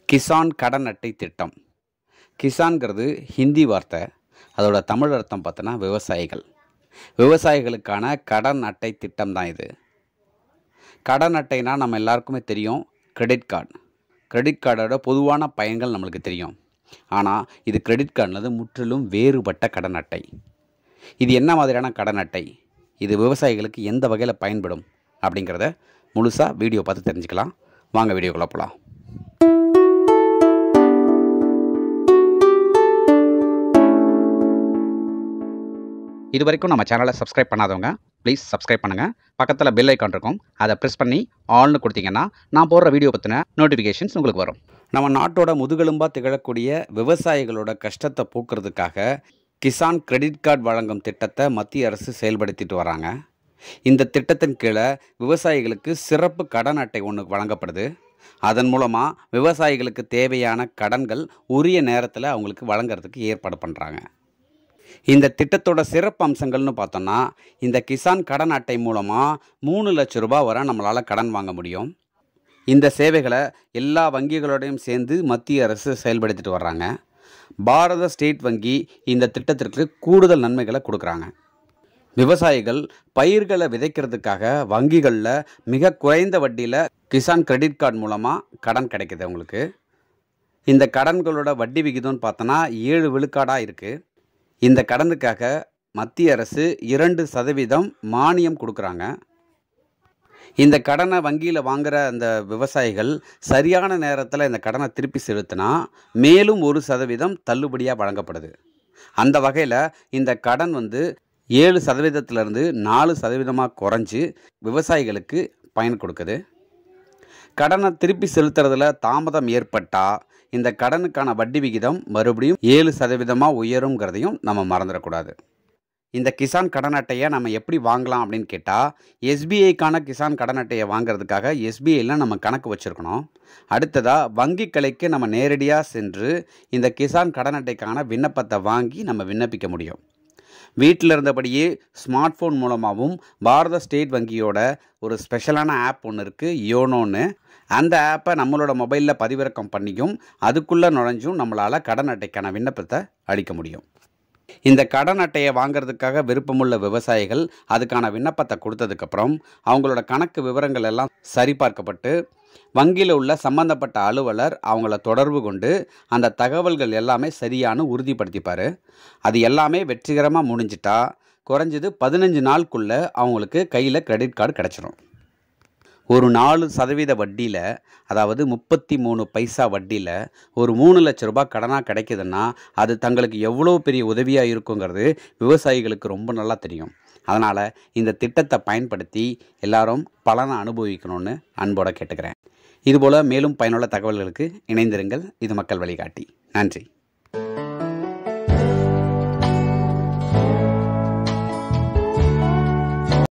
கிசான் கடன் அட்டை திட்டம் கிசான்கிறது ஹிந்தி வார்த்தை அதோட தமிழ் அர்த்தம் பார்த்தோன்னா விவசாயிகள் விவசாயிகளுக்கான கடன் அட்டை திட்டம் தான் இது கடன் அட்டைனா நம்ம எல்லாருக்குமே தெரியும் கிரெடிட் கார்டு கிரெடிட் கார்டோட பொதுவான பயன்கள் நம்மளுக்கு தெரியும் ஆனால் இது கிரெடிட் கார்டுனது முற்றிலும் வேறுபட்ட கடன் அட்டை இது என்ன மாதிரியான கடன் அட்டை இது விவசாயிகளுக்கு எந்த வகையில் பயன்படும் அப்படிங்கிறத முழுசாக வீடியோ பார்த்து தெரிஞ்சுக்கலாம் வாங்க வீடியோக்குள்ளே போகலாம் இது வரைக்கும் நம்ம சேனலை சப்ஸ்கிரைப் பண்ணாதவங்க ப்ளீஸ் சப்ஸ்கிரைப் பண்ணுங்கள் பக்கத்தில் பெல் ஐக்கான் இருக்கும் அதை ப்ரெஸ் பண்ணி ஆல்னு கொடுத்தீங்கன்னா நான் போடுற வீடியோ பற்றின நோட்டிஃபிகேஷன்ஸ் உங்களுக்கு வரும் நம்ம நாட்டோட முதுகெலும்பாக திகழக்கூடிய விவசாயிகளோட கஷ்டத்தை போக்குறதுக்காக கிசான் கிரெடிட் கார்டு வழங்கும் திட்டத்தை மத்திய அரசு செயல்படுத்திட்டு வராங்க இந்த திட்டத்தின் கீழே விவசாயிகளுக்கு சிறப்பு கடன் அட்டை ஒன்று வழங்கப்படுது அதன் மூலமாக விவசாயிகளுக்கு தேவையான கடன்கள் உரிய நேரத்தில் அவங்களுக்கு வழங்குறதுக்கு ஏற்பாடு பண்ணுறாங்க இந்த திட்டத்தோட சிறப்பு அம்சங்கள்னு பார்த்தோம்னா இந்த கிசான் கடன் அட்டை மூலமாக மூணு லட்ச ரூபாய் வரை நம்மளால் கடன் வாங்க முடியும் இந்த சேவைகளை எல்லா வங்கிகளோடையும் சேர்ந்து மத்திய அரசு செயல்படுத்திட்டு வர்றாங்க பாரத ஸ்டேட் வங்கி இந்த திட்டத்திற்கு கூடுதல் நன்மைகளை கொடுக்குறாங்க விவசாயிகள் பயிர்களை விதைக்கிறதுக்காக வங்கிகளில் மிக குறைந்த வட்டியில் கிசான் கிரெடிட் கார்டு மூலமாக கடன் கிடைக்குது அவங்களுக்கு இந்த கடன்களோட வட்டி விகிதம்னு பார்த்தோன்னா ஏழு விழுக்காடாக இருக்குது இந்த கடனுக்காக மத்திய அரசு இரண்டு சதவீதம் மானியம் கொடுக்குறாங்க இந்த கடனை வங்கியில் வாங்குகிற அந்த விவசாயிகள் சரியான நேரத்தில் இந்த கடனை திருப்பி செலுத்தினா மேலும் ஒரு சதவீதம் தள்ளுபடியாக வழங்கப்படுது அந்த வகையில் இந்த கடன் வந்து ஏழு சதவீதத்திலிருந்து நாலு சதவீதமாக குறைஞ்சி விவசாயிகளுக்கு பயன் கொடுக்குது கடனை திருப்பி செலுத்துறதுல தாமதம் ஏற்பட்டால் இந்த கடனுக்கான வட்டி விகிதம் மறுபடியும் ஏழு சதவீதமாக உயருங்கிறதையும் நம்ம மறந்துடக்கூடாது இந்த கிசான் கடன் அட்டையை நம்ம எப்படி வாங்கலாம் அப்படின்னு கேட்டால் எஸ்பிஐக்கான கிசான் கடன் அட்டையை வாங்குறதுக்காக எஸ்பிஐயில் நம்ம கணக்கு வச்சுருக்கணும் அடுத்ததாக வங்கி கிளைக்கு நம்ம நேரடியாக சென்று இந்த கிசான் கடன் அட்டைக்கான விண்ணப்பத்தை வாங்கி நம்ம விண்ணப்பிக்க முடியும் வீட்டில் இருந்தபடியே ஸ்மார்ட் ஃபோன் மூலமாகவும் பாரத ஸ்டேட் வங்கியோட ஒரு ஸ்பெஷலான ஆப் ஒன்று இருக்குது யோனோன்னு அந்த ஆப்பை நம்மளோட மொபைலில் பதிவிறக்கம் பண்ணியும் அதுக்குள்ளே நுழைஞ்சும் நம்மளால் கடன் அட்டைக்கான விண்ணப்பத்தை அளிக்க முடியும் இந்த கடன் அட்டையை வாங்குறதுக்காக விருப்பமுள்ள விவசாயிகள் அதுக்கான விண்ணப்பத்தை கொடுத்ததுக்கப்புறம் அவங்களோட கணக்கு விவரங்கள் எல்லாம் சரிபார்க்கப்பட்டு வங்கியில் உள்ள சம்பந்தப்பட்ட அலுவலர் அவங்கள தொடர்பு கொண்டு அந்த தகவல்கள் எல்லாமே சரியான உறுதிப்படுத்திப்பார் அது எல்லாமே வெற்றிகரமாக முடிஞ்சிட்டா குறைஞ்சது பதினஞ்சு நாளுக்குள்ளே அவங்களுக்கு கையில் கிரெடிட் கார்டு கிடச்சிரும் ஒரு நாலு சதவீத வட்டியில் அதாவது முப்பத்தி மூணு பைசா வட்டியில் ஒரு மூணு லட்ச ரூபாய் கடனாக கிடைக்குதுன்னா அது தங்களுக்கு எவ்வளோ பெரிய உதவியாக இருக்குங்கிறது விவசாயிகளுக்கு ரொம்ப நல்லா தெரியும் அதனால் இந்த திட்டத்தை பயன்படுத்தி எல்லாரும் பலனை அனுபவிக்கணும்னு அன்போடு கேட்டுக்கிறேன் இதுபோல் மேலும் பயனுள்ள தகவல்களுக்கு இணைந்திருங்கள் இது மக்கள் வழிகாட்டி நன்றி